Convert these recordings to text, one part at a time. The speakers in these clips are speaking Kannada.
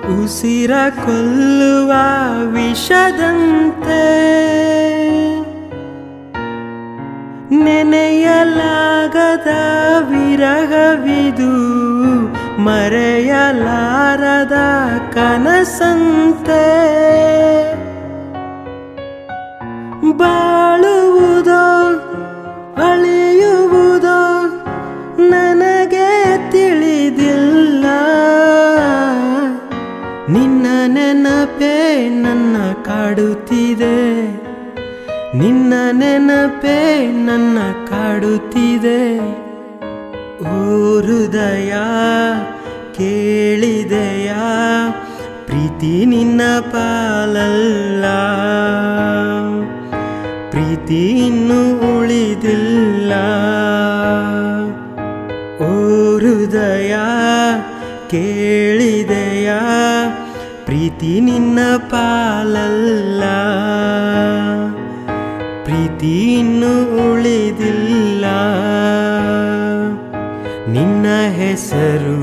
ಉಸಿರ ಕೊಲ್ಲುವ ವಿಷದಂತೆ ನೆನೆಯಲಾಗದ ವಿರಹವಿದು ಮರೆಯಲಾರದ ಕನಸಂತೆ ಬಾಳುವುದೋ ಅಳೆಯುವುದೋ ನನಗೆ ತಿಳಿದಿಲ್ಲ ನಿನ್ನ ನೆನಪೇ ನನ್ನ ಕಾಡುತ್ತಿದೆ ನಿನ್ನ ನೆನಪೇ ನನ್ನ ಕಾಡುತ್ತಿದೆ ಓ ಹೃದಯ ಕೇಳಿದೆಯಾ ಪ್ರೀತಿ ನಿನ್ನ ಪಾಲಲ್ಲ ಪ್ರೀತಿ ಇನ್ನೂ ಉಳಿದಿಲ್ಲ ಓ ಹೃದಯ ಕೇಳಿದೆಯಾ ಪ್ರೀತಿ ನಿನ್ನ ಪಾಲಲ್ಲ ಪ್ರೀತಿ ಇನ್ನೂ ಉಳಿದಿಲ್ಲ ನಿನ್ನ ಹೆಸರು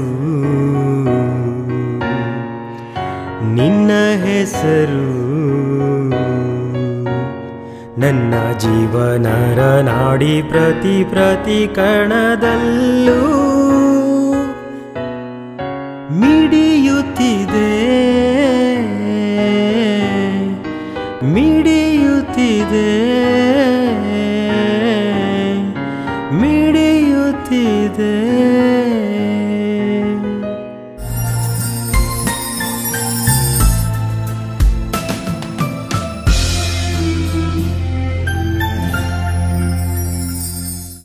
ನಿನ್ನ ಹೆಸರು ನನ್ನ ಜೀವನರ ನಾಡಿ ಪ್ರತಿ ಪ್ರತಿ ಕಣದಲ್ಲೂ